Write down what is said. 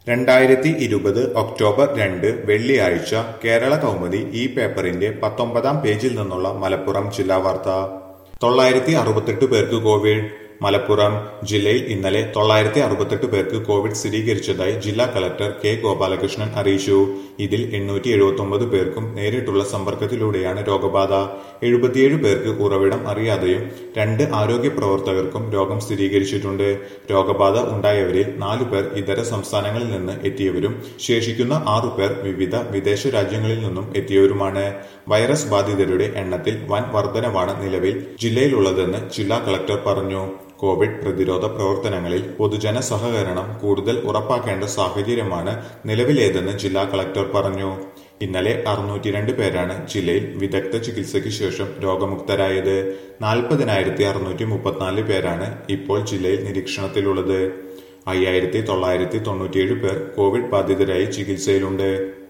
രണ്ടായിരത്തി ഇരുപത് ഒക്ടോബർ രണ്ട് വെള്ളിയാഴ്ച കേരള കൗമുദി ഈ പേപ്പറിന്റെ പത്തൊമ്പതാം പേജിൽ നിന്നുള്ള മലപ്പുറം ജില്ലാ വാർത്ത തൊള്ളായിരത്തി അറുപത്തെട്ട് പേർക്ക് കോവിഡ് മലപ്പുറം ജില്ലയിൽ ഇന്നലെ തൊള്ളായിരത്തി അറുപത്തെട്ട് പേർക്ക് കോവിഡ് സ്ഥിരീകരിച്ചതായി ജില്ലാ കളക്ടർ കെ ഗോപാലകൃഷ്ണൻ അറിയിച്ചു ഇതിൽ എണ്ണൂറ്റി എഴുപത്തി പേർക്കും നേരിട്ടുള്ള സമ്പർക്കത്തിലൂടെയാണ് രോഗബാധ എഴുപത്തിയേഴ് പേർക്ക് ഉറവിടം അറിയാതെയും രണ്ട് ആരോഗ്യ പ്രവർത്തകർക്കും രോഗം സ്ഥിരീകരിച്ചിട്ടുണ്ട് രോഗബാധ ഉണ്ടായവരിൽ നാലു പേർ ഇതര സംസ്ഥാനങ്ങളിൽ നിന്ന് എത്തിയവരും ശേഷിക്കുന്ന ആറു പേർ വിവിധ വിദേശ രാജ്യങ്ങളിൽ നിന്നും എത്തിയവരുമാണ് വൈറസ് ബാധിതരുടെ എണ്ണത്തിൽ വൻ വർധനവാണ് നിലവിൽ ജില്ലയിലുള്ളതെന്ന് ജില്ലാ കളക്ടർ പറഞ്ഞു കോവിഡ് പ്രതിരോധ പ്രവർത്തനങ്ങളിൽ പൊതുജന സഹകരണം കൂടുതൽ ഉറപ്പാക്കേണ്ട സാഹചര്യമാണ് നിലവിലേതെന്ന് ജില്ലാ കളക്ടർ പറഞ്ഞു ഇന്നലെ അറുന്നൂറ്റിരണ്ട് പേരാണ് ജില്ലയിൽ വിദഗ്ധ ചികിത്സയ്ക്ക് ശേഷം രോഗമുക്തരായത് നാൽപ്പതിനായിരത്തി അറുന്നൂറ്റി മുപ്പത്തിനാല് പേരാണ് ഇപ്പോൾ ജില്ലയിൽ നിരീക്ഷണത്തിലുള്ളത് അയ്യായിരത്തി തൊള്ളായിരത്തി തൊണ്ണൂറ്റിയേഴ് പേർ കോവിഡ് ബാധിതരായി ചികിത്സയിലുണ്ട്